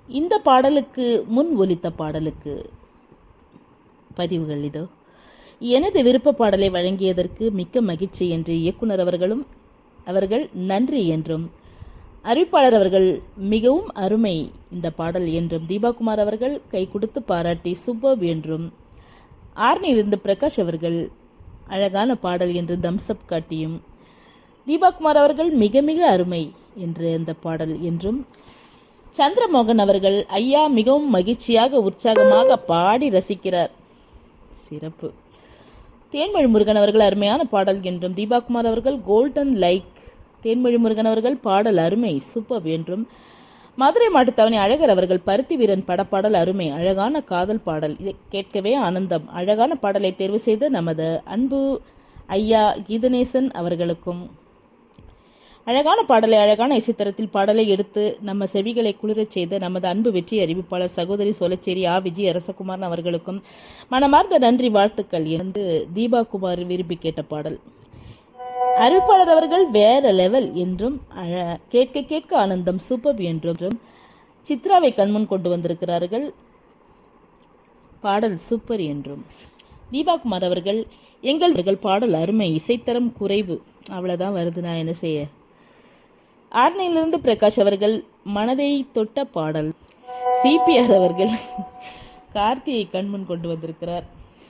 இந்த பாடலுக்கு முன் ஒலித்த பாடலுக்கு பதிவுகள் இதோ எனது விருப்ப பாடலை வழங்கியதற்கு மிக்க மகிழ்ச்சி என்று இயக்குனர் அவர்களும் அவர்கள் நன்றி என்றும் அறிவிப்பாளர் அவர்கள் மிகவும் அருமை இந்த பாடல் என்றும் தீபாகுமார் அவர்கள் கை கொடுத்து பாராட்டி சூப்பர்ப் என்றும் ஆர்னிலிருந்து பிரகாஷ் அவர்கள் அழகான பாடல் என்று தம்ஸ்அப் காட்டியும் தீபாகுமார் அவர்கள் மிக மிக அருமை என்று அந்த பாடல் என்றும் சந்திரமோகன் அவர்கள் ஐயா மிகவும் மகிழ்ச்சியாக உற்சாகமாக பாடி ரசிக்கிறார் சிறப்பு தேன்மொழி முருகன் அவர்கள் அருமையான பாடல் என்றும் தீபாகுமார் அவர்கள் கோல்டன் லைக் தேன்மொழி முருகன் அவர்கள் பாடல் அருமை சூப்பர் என்றும் மதுரை மாட்டுத்தவணை அழகர் அவர்கள் பருத்தி வீரன் படப்பாடல் அருமை அழகான காதல் பாடல் இதை கேட்கவே ஆனந்தம் அழகான பாடலை தேர்வு செய்த நமது அன்பு ஐயா கீதநேசன் அவர்களுக்கும் அழகான பாடலை அழகான இசைத்தரத்தில் பாடலை எடுத்து நம்ம செவிகளை குளிரச் செய்த நமது அன்பு வெற்றி அறிவிப்பாளர் சகோதரி சோழச்சேரி ஆ விஜய் அரசகுமாரன் அவர்களுக்கும் மனமார்ந்த நன்றி வாழ்த்துக்கள் என்று தீபா குமார் விரும்பி கேட்ட பாடல் அறிவிப்பாளர் அவர்கள் வேற லெவல் என்றும் அழ- கேட்க கேட்க ஆனந்தம் சூப்பர் என்றும் சித்ராவை கண்முன் கொண்டு வந்திருக்கிறார்கள் பாடல் சூப்பர் என்றும் தீபாகுமார் அவர்கள் எங்கள் அவர்கள் பாடல் அருமை இசைத்தரம் குறைவு அவ்வளோதான் வருது நான் என்ன செய்ய ஆர்னையிலிருந்து பிரகாஷ் அவர்கள் மனதை தொட்ட பாடல் சிபிஆர் அவர்கள் கார்த்தியை கண்முன் கொண்டு வந்திருக்கிறார்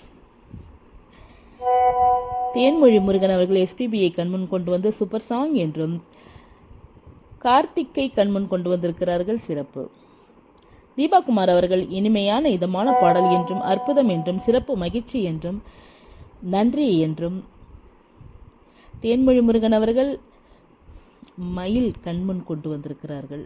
தேன்மொழி முருகன் அவர்கள் எஸ்பிபியை கண்முன் கொண்டு வந்து சூப்பர் சாங் என்றும் கார்த்திக்கை கண்முன் கொண்டு வந்திருக்கிறார்கள் சிறப்பு தீபாகுமார் அவர்கள் இனிமையான இதமான பாடல் என்றும் அற்புதம் என்றும் சிறப்பு மகிழ்ச்சி என்றும் நன்றி என்றும் தேன்மொழி முருகன் அவர்கள் மயில் கண்முன் கொண்டு வந்திருக்கிறார்கள்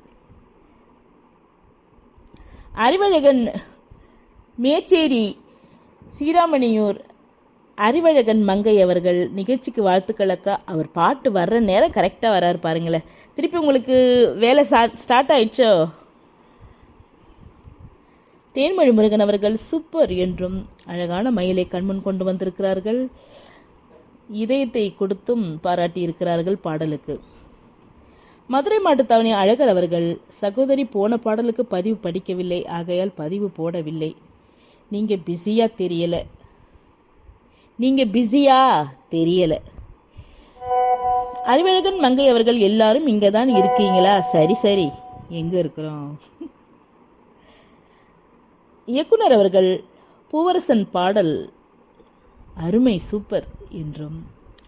அறிவழகன் மேச்சேரி சீராமணியூர் அறிவழகன் மங்கை அவர்கள் நிகழ்ச்சிக்கு வாழ்த்துக்கள் அக்கா அவர் பாட்டு வர்ற நேரம் கரெக்டாக வராரு பாருங்களேன் திருப்பி உங்களுக்கு வேலை ஸ்டார்ட் ஆயிடுச்சோ தேன்மொழி முருகன் அவர்கள் சூப்பர் என்றும் அழகான மயிலை கண்முன் கொண்டு வந்திருக்கிறார்கள் இதயத்தை கொடுத்தும் பாராட்டியிருக்கிறார்கள் பாடலுக்கு மதுரை மாட்டுத்தாவணி அழகர் அவர்கள் சகோதரி போன பாடலுக்கு பதிவு படிக்கவில்லை ஆகையால் பதிவு போடவில்லை நீங்கள் பிஸியா தெரியல நீங்கள் பிஸியா தெரியல அறிவழகன் மங்கை அவர்கள் எல்லாரும் இங்கே தான் இருக்கீங்களா சரி சரி எங்கே இருக்கிறோம் இயக்குனர் அவர்கள் பூவரசன் பாடல் அருமை சூப்பர் என்றும்